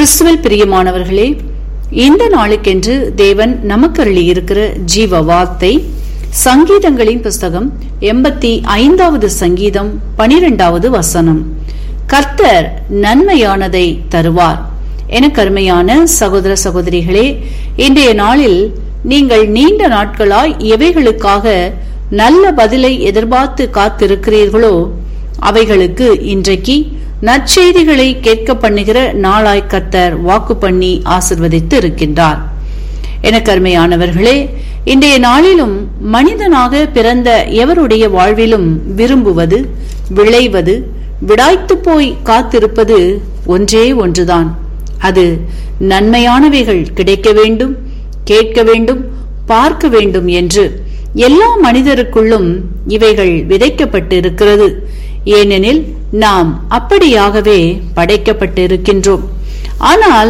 கிறிஸ்துவில் பிரியமானவர்களே இந்த நாளுக்கென்று தேவன் நமக்கு இருக்கிற ஜீவ வார்த்தை சங்கீதங்களின் புஸ்தகம் எண்பத்தி ஐந்தாவது சங்கீதம் பனிரெண்டாவது வசனம் கர்த்தர் நன்மையானதை தருவார் என கருமையான சகோதர சகோதரிகளே இன்றைய நாளில் நீங்கள் நீண்ட நாட்களாய் எவைகளுக்காக நல்ல பதிலை எதிர்பார்த்து காத்திருக்கிறீர்களோ அவைகளுக்கு இன்றைக்கு நற்செய்திகளை கேட்க பண்ணுகிற நாளாய் கர்த்தர் வாக்கு பண்ணி ஆசிர்வதித்து இருக்கின்றார் எனக்கு அருமையானவர்களே இன்றைய நாளிலும் மனிதனாக பிறந்த எவருடைய வாழ்விலும் விரும்புவது விளைவது விடாய்த்து போய் காத்திருப்பது ஒன்றே ஒன்றுதான் அது நன்மையானவைகள் கிடைக்க வேண்டும் கேட்க வேண்டும் பார்க்க வேண்டும் என்று எல்லா மனிதருக்குள்ளும் இவைகள் விதைக்கப்பட்டு இருக்கிறது ஏனெனில் நாம் அப்படியாகவே படைக்கப்பட்டு இருக்கின்றோம் ஆனால்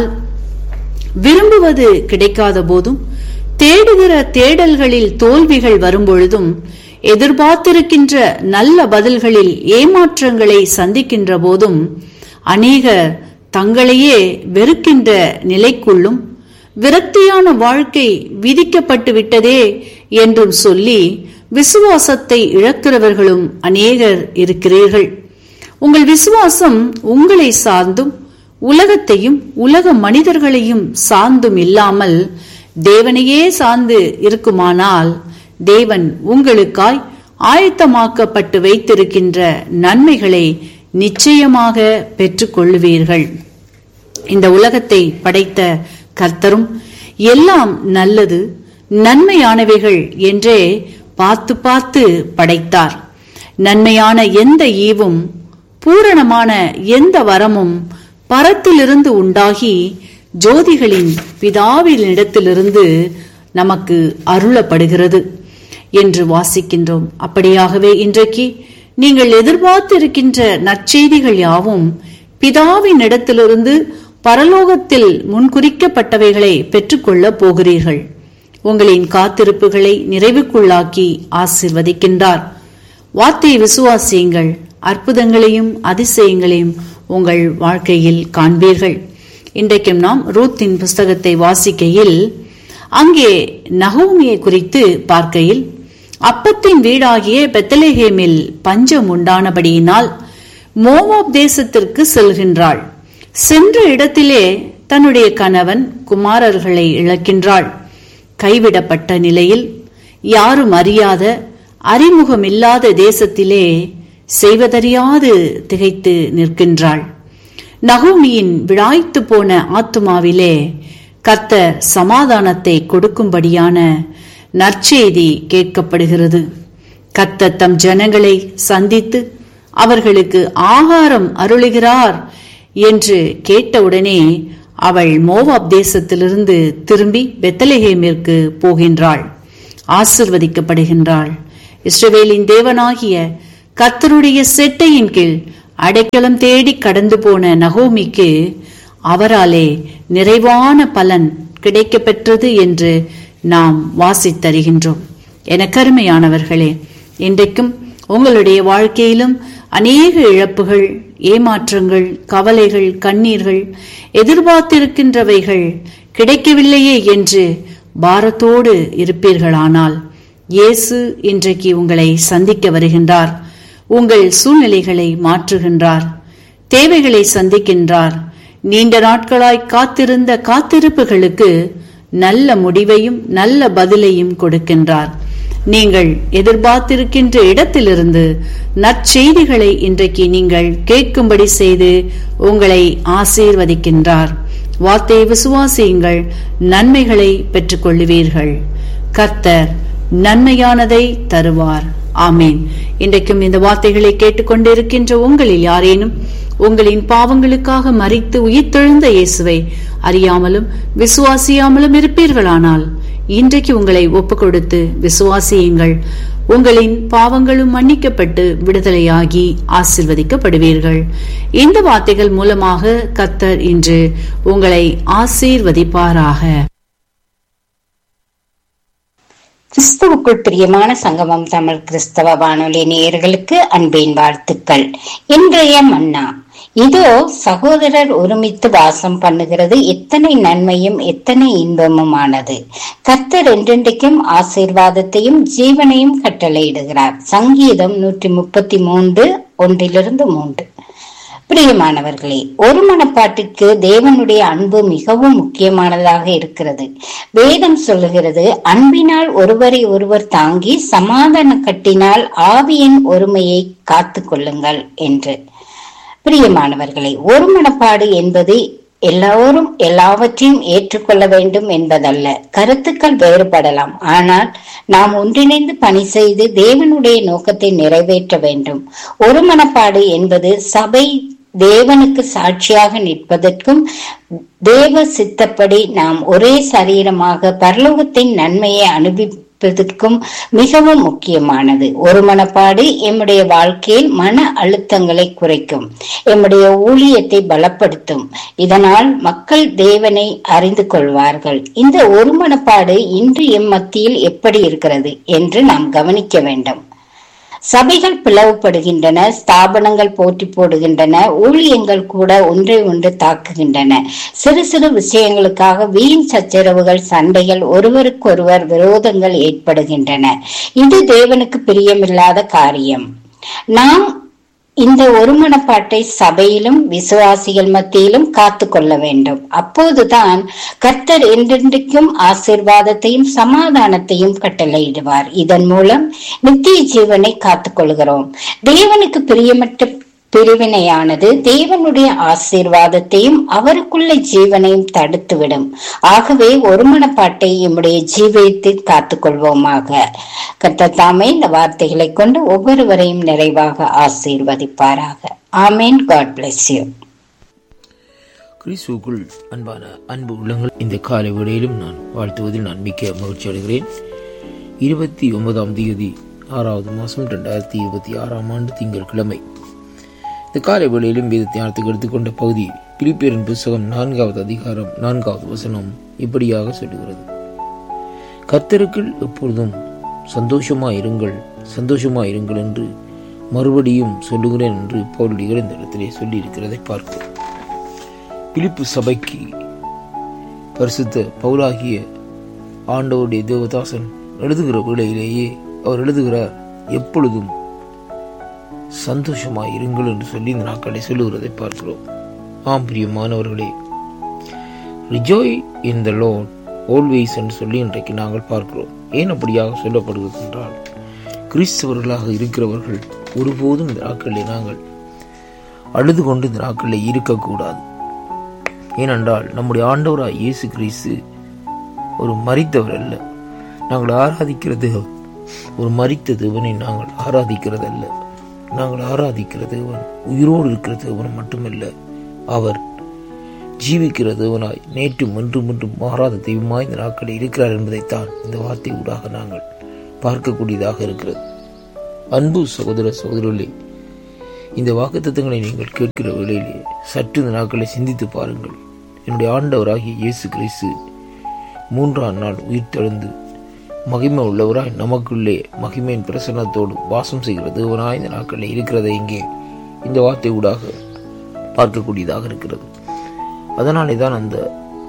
விரும்புவது கிடைக்காத போதும் தேடுகிற தேடல்களில் தோல்விகள் வரும்பொழுதும் எதிர்பார்த்திருக்கின்ற நல்ல பதில்களில் ஏமாற்றங்களை சந்திக்கின்ற போதும் அநேக தங்களையே வெறுக்கின்ற நிலைக்குள்ளும் விரக்தியான வாழ்க்கை விதிக்கப்பட்டு விட்டதே என்றும் சொல்லி விசுவாசத்தை இழக்கிறவர்களும் அநேகர் இருக்கிறீர்கள் உங்கள் விசுவாசம் உங்களை சார்ந்தும் உலகத்தையும் உலக மனிதர்களையும் சார்ந்தும் இல்லாமல் தேவனையே சார்ந்து இருக்குமானால் தேவன் உங்களுக்காய் ஆயத்தமாக்கப்பட்டு வைத்திருக்கின்ற நன்மைகளை நிச்சயமாக பெற்றுக்கொள்ளுவீர்கள் இந்த உலகத்தை படைத்த கர்த்தரும் எல்லாம் நல்லது நன்மையானவைகள் என்றே பார்த்து பார்த்து படைத்தார் நன்மையான எந்த ஈவும் பூரணமான எந்த வரமும் பரத்திலிருந்து உண்டாகி ஜோதிகளின் பிதாவினிடத்திலிருந்து நமக்கு அருளப்படுகிறது என்று வாசிக்கின்றோம் அப்படியாகவே இன்றைக்கு நீங்கள் எதிர்பார்த்திருக்கின்ற நற்செய்திகள் யாவும் பிதாவின் இடத்திலிருந்து பரலோகத்தில் முன்குறிக்கப்பட்டவைகளை பெற்றுக்கொள்ளப் போகிறீர்கள் உங்களின் காத்திருப்புகளை நிறைவுக்குள்ளாக்கி ஆசிர்வதிக்கின்றார் வார்த்தையை விசுவாசியுங்கள் அற்புதங்களையும் அதிசயங்களையும் உங்கள் வாழ்க்கையில் காண்பீர்கள் இன்றைக்கும் நாம் ரூத்தின் புஸ்தகத்தை வாசிக்கையில் அங்கே நகோமியை குறித்து பார்க்கையில் அப்பத்தின் வீடாகிய பெத்தலேஹேமில் பஞ்சம் உண்டானபடியினால் மோவாப் தேசத்திற்கு செல்கின்றாள் சென்ற இடத்திலே தன்னுடைய கணவன் குமாரர்களை இழக்கின்றாள் கைவிடப்பட்ட நிலையில் யாரும் அறியாத அறிமுகமில்லாத தேசத்திலே செய்வதறியாது திகைத்து நிற்கின்றாள் நகோமியின் விழாய்த்து போன ஆத்துமாவிலே கத்த சமாதானத்தை கொடுக்கும்படியான நற்செய்தி கேட்கப்படுகிறது கத்த தம் ஜனங்களை சந்தித்து அவர்களுக்கு ஆகாரம் அருளுகிறார் என்று கேட்டவுடனே அவள் மோவாப் தேசத்திலிருந்து திரும்பி பெத்தலஹேமிற்கு போகின்றாள் ஆசிர்வதிக்கப்படுகின்றாள் இஸ்ரவேலின் தேவனாகிய கத்தருடைய செட்டையின் கீழ் அடைக்கலம் தேடி கடந்து போன நகோமிக்கு அவராலே நிறைவான பலன் கிடைக்க பெற்றது என்று நாம் வாசித்தருகின்றோம் என கருமையானவர்களே இன்றைக்கும் உங்களுடைய வாழ்க்கையிலும் அநேக இழப்புகள் ஏமாற்றங்கள் கவலைகள் கண்ணீர்கள் எதிர்பார்த்திருக்கின்றவைகள் கிடைக்கவில்லையே என்று பாரத்தோடு இருப்பீர்களானால் இயேசு இன்றைக்கு உங்களை சந்திக்க வருகின்றார் உங்கள் சூழ்நிலைகளை மாற்றுகின்றார் தேவைகளை சந்திக்கின்றார் நீண்ட நாட்களாய் காத்திருந்த காத்திருப்புகளுக்கு நல்ல முடிவையும் நல்ல பதிலையும் கொடுக்கின்றார் நீங்கள் எதிர்பார்த்திருக்கின்ற இடத்திலிருந்து நற்செய்திகளை இன்றைக்கு நீங்கள் கேட்கும்படி செய்து உங்களை ஆசீர்வதிக்கின்றார் வார்த்தையை விசுவாசியுங்கள் நன்மைகளை பெற்றுக்கொள்ளுவீர்கள் கர்த்தர் நன்மையானதை தருவார் ஆமேன் இன்றைக்கும் இந்த வார்த்தைகளை கேட்டுக்கொண்டிருக்கின்ற உங்களில் யாரேனும் உங்களின் பாவங்களுக்காக மறித்து உயிர்த்தெழுந்த இயேசுவை அறியாமலும் விசுவாசியாமலும் இருப்பீர்களானால் இன்றைக்கு உங்களை ஒப்புக் கொடுத்து விசுவாசியுங்கள் உங்களின் பாவங்களும் மன்னிக்கப்பட்டு விடுதலையாகி ஆசிர்வதிக்கப்படுவீர்கள் இந்த வார்த்தைகள் மூலமாக கத்தர் இன்று உங்களை ஆசீர்வதிப்பாராக கிறிஸ்துவுக்குள் பிரியமான சங்கமம் தமிழ் கிறிஸ்தவ வானொலி நேயர்களுக்கு அன்பின் வாழ்த்துக்கள் இன்றைய மன்னா இதோ சகோதரர் ஒருமித்து வாசம் பண்ணுகிறது எத்தனை நன்மையும் எத்தனை இன்பமுமானது கர்த்தர் என்றென்றைக்கும் ஆசீர்வாதத்தையும் ஜீவனையும் கட்டளையிடுகிறார் சங்கீதம் நூற்றி முப்பத்தி மூன்று ஒன்றிலிருந்து மூன்று பிரியமானவர்களே ஒரு மனப்பாட்டிற்கு தேவனுடைய அன்பு மிகவும் முக்கியமானதாக இருக்கிறது வேதம் சொல்லுகிறது அன்பினால் ஒருவரை ஒருவர் தாங்கி சமாதான கட்டினால் ஆவியின் ஒருமையை காத்து கொள்ளுங்கள் என்று பிரியமானவர்களே ஒரு மனப்பாடு என்பது எல்லோரும் எல்லாவற்றையும் ஏற்றுக்கொள்ள வேண்டும் என்பதல்ல கருத்துக்கள் வேறுபடலாம் ஆனால் நாம் ஒன்றிணைந்து பணி செய்து தேவனுடைய நோக்கத்தை நிறைவேற்ற வேண்டும் ஒரு மனப்பாடு என்பது சபை தேவனுக்கு சாட்சியாக நிற்பதற்கும் தேவ சித்தப்படி நாம் ஒரே சரீரமாக பரலோகத்தின் நன்மையை அனுபவிப்பதற்கும் மிகவும் முக்கியமானது ஒரு மனப்பாடு எம்முடைய வாழ்க்கையில் மன அழுத்தங்களை குறைக்கும் எம்முடைய ஊழியத்தை பலப்படுத்தும் இதனால் மக்கள் தேவனை அறிந்து கொள்வார்கள் இந்த ஒரு மனப்பாடு இன்று எம் மத்தியில் எப்படி இருக்கிறது என்று நாம் கவனிக்க வேண்டும் சபைகள் பிளவுபடுகின்றன ஸ்தாபனங்கள் போட்டி போடுகின்றன ஊழியங்கள் கூட ஒன்றை ஒன்று தாக்குகின்றன சிறு சிறு விஷயங்களுக்காக வீண் சச்சரவுகள் சண்டைகள் ஒருவருக்கொருவர் விரோதங்கள் ஏற்படுகின்றன இது தேவனுக்கு பிரியமில்லாத காரியம் நாம் இந்த ஒருமனப்பாட்டை சபையிலும் விசுவாசிகள் மத்தியிலும் காத்து கொள்ள வேண்டும் அப்போதுதான் கர்த்தர் என்றென்றைக்கும் ஆசீர்வாதத்தையும் சமாதானத்தையும் கட்டளையிடுவார் இதன் மூலம் நித்திய ஜீவனை காத்துக் கொள்கிறோம் தேவனுக்கு பிரியமற்ற பிரிவினையானது தேவனுடைய ஆசீர்வாதத்தையும் அவருக்குள்ள ஜீவனையும் தடுத்துவிடும் ஆகவே ஒருமனப்பாட்டை எம்முடைய ஜீவியத்தில் காத்துக்கொள்வோமாக கர்த்தத்தாமே இந்த வார்த்தைகளை கொண்டு ஒவ்வொருவரையும் நிறைவாக ஆசீர்வதிப்பாராக ஆமேன் காட் பிளஸ் யூ கிறிஸ்துவுக்குள் அன்பான அன்பு உள்ளங்கள் இந்த காலை வேளையிலும் நான் வாழ்த்துவதில் நான் மிக்க மகிழ்ச்சி அடைகிறேன் இருபத்தி ஒன்பதாம் தேதி ஆறாவது மாதம் ரெண்டாயிரத்தி இருபத்தி ஆறாம் ஆண்டு திங்கள் கிழமை இந்த காலை வேளையிலும் வேத தியானத்துக்கு எடுத்துக்கொண்ட பகுதி பிலிப்பியரின் புஸ்தகம் நான்காவது அதிகாரம் நான்காவது வசனம் இப்படியாக சொல்லுகிறது கர்த்தருக்குள் எப்பொழுதும் சந்தோஷமாயிருங்கள் சந்தோஷமாயிருங்கள் என்று மறுபடியும் சொல்லுகிறேன் என்று பவுலடிகள் இந்த இடத்திலே சொல்லியிருக்கிறதை பார்க்கிறோம் பிலிப்பு சபைக்கு பரிசுத்த பவுலாகிய ஆண்டவருடைய தேவதாசன் எழுதுகிற வேளையிலேயே அவர் எழுதுகிறார் எப்பொழுதும் சந்தோஷமாய் இருங்கள் என்று சொல்லி இந்த நாட்களை சொல்லுகிறதை பார்க்கிறோம் ஆம் பிரியமானவர்களே ரிஜோய் இன் த லோன் ஆல்வேஸ் என்று சொல்லி இன்றைக்கு நாங்கள் பார்க்கிறோம் ஏன் அப்படியாக சொல்லப்படுகிறது என்றால் கிறிஸ்தவர்களாக இருக்கிறவர்கள் ஒருபோதும் இந்த நாட்களில் நாங்கள் அழுது கொண்டு இந்த நாட்களில் இருக்கக்கூடாது ஏனென்றால் நம்முடைய ஆண்டவராய் இயேசு கிறிஸ்து ஒரு மறித்தவர் அல்ல நாங்கள் ஆராதிக்கிற தேவன் ஒரு மறித்த தேவனை நாங்கள் ஆராதிக்கிறதல்ல நாங்கள் ஆராதிக்கிற தேவன் உயிரோடு இருக்கிற தேவன் மட்டுமல்ல அவர் ஜீவிக்கிற தேவனாய் நேற்றும் என்றும் என்றும் மாறாத தெய்வமாய் இந்த நாட்களில் இருக்கிறார் என்பதைத்தான் இந்த வார்த்தை ஊடாக நாங்கள் பார்க்கக்கூடியதாக இருக்கிறது அன்பு சகோதர சகோதரர்களே இந்த வாக்குத்தத்தங்களை நீங்கள் கேட்கிற வேளையிலே சற்று இந்த நாட்களை சிந்தித்து பாருங்கள் என்னுடைய ஆண்டவராகிய இயேசு கிறிஸ்து மூன்றாம் நாள் உயிர் தெழுந்து மகிமை உள்ளவராய் நமக்குள்ளே மகிமையின் பிரசன்னத்தோடு வாசம் செய்கிற தேவனாய் இந்த நாட்களில் இருக்கிறதை இங்கே இந்த வார்த்தை ஊடாக பார்க்கக்கூடியதாக இருக்கிறது அதனாலே தான் அந்த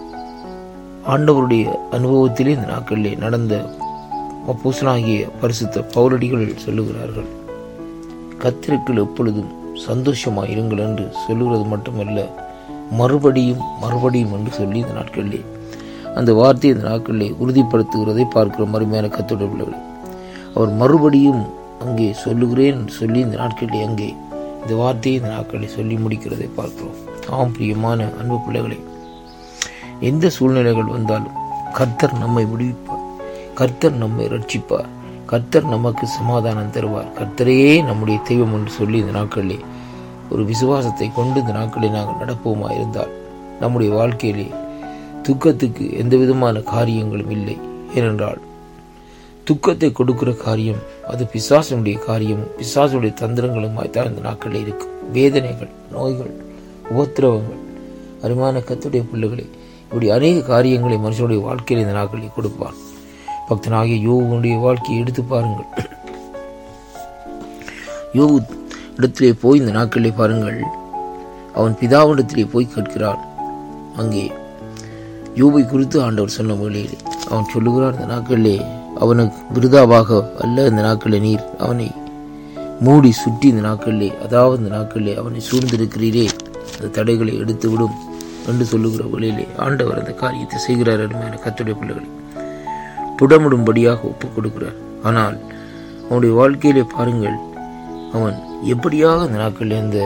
ஆண்டவருடைய அனுபவத்திலே இந்த நாட்களிலே நடந்த அப்போசனாகிய பரிசுத்த பௌரடிகள் சொல்லுகிறார்கள் கத்திற்குள் எப்பொழுதும் சந்தோஷமாய் இருங்கள் என்று சொல்லுகிறது மட்டுமல்ல மறுபடியும் மறுபடியும் என்று சொல்லி இந்த நாட்களிலே அந்த வார்த்தையை இந்த நாட்களிலே உறுதிப்படுத்துகிறதை பார்க்கிறோம் அருமையான கத்தோட பிள்ளைகள் அவர் மறுபடியும் அங்கே சொல்லுகிறேன் என்று சொல்லி இந்த நாட்களிலே அங்கே இந்த வார்த்தையை இந்த நாட்களில் சொல்லி முடிக்கிறதை பார்க்கிறோம் ஆம் பிரியமான அன்பு பிள்ளைகளே எந்த சூழ்நிலைகள் வந்தாலும் கர்த்தர் நம்மை விடுவிப்பார் கர்த்தர் நம்மை ரட்சிப்பார் கர்த்தர் நமக்கு சமாதானம் தருவார் கர்த்தரையே நம்முடைய தெய்வம் என்று சொல்லி இந்த நாட்களிலே ஒரு விசுவாசத்தை கொண்டு இந்த நாட்களில் நாங்கள் நடப்போமா இருந்தால் நம்முடைய வாழ்க்கையிலே துக்கத்துக்கு எந்த விதமான காரியங்களும் இல்லை ஏனென்றால் துக்கத்தை கொடுக்கிற காரியம் அது பிசாசனுடைய காரியம் பிசாசுடைய தந்திரங்களுமாய் தான் இந்த நாட்களில் இருக்கும் வேதனைகள் நோய்கள் உபத்திரவங்கள் அருமான கத்துடைய பிள்ளைகளை இப்படி அநேக காரியங்களை மனுஷனுடைய வாழ்க்கையில் இந்த நாட்களில் கொடுப்பான் பக்தனாகிய யோகுடைய வாழ்க்கையை எடுத்து பாருங்கள் யோகு இடத்திலே போய் இந்த நாட்களிலே பாருங்கள் அவன் பிதாவிடத்திலே போய் கேட்கிறான் அங்கே யோபை குறித்து ஆண்டவர் சொன்ன வேளையிலே அவன் சொல்லுகிறார் இந்த நாட்களிலே அவனுக்கு விருதாவாக அல்ல இந்த நாட்களில் நீர் அவனை மூடி சுற்றி இந்த நாட்களிலே அதாவது இந்த நாட்களிலே அவனை சூழ்ந்திருக்கிறீரே அந்த தடைகளை எடுத்து விடும் என்று சொல்லுகிற வேளையிலே ஆண்டவர் அந்த காரியத்தை செய்கிறார் என கத்துடைய பிள்ளைகளை புடமிடும்படியாக ஒப்புக் கொடுக்கிறார் ஆனால் அவனுடைய வாழ்க்கையிலே பாருங்கள் அவன் எப்படியாக அந்த நாட்களில் அந்த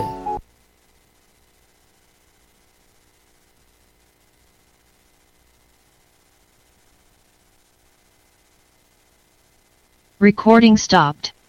Recording stopped.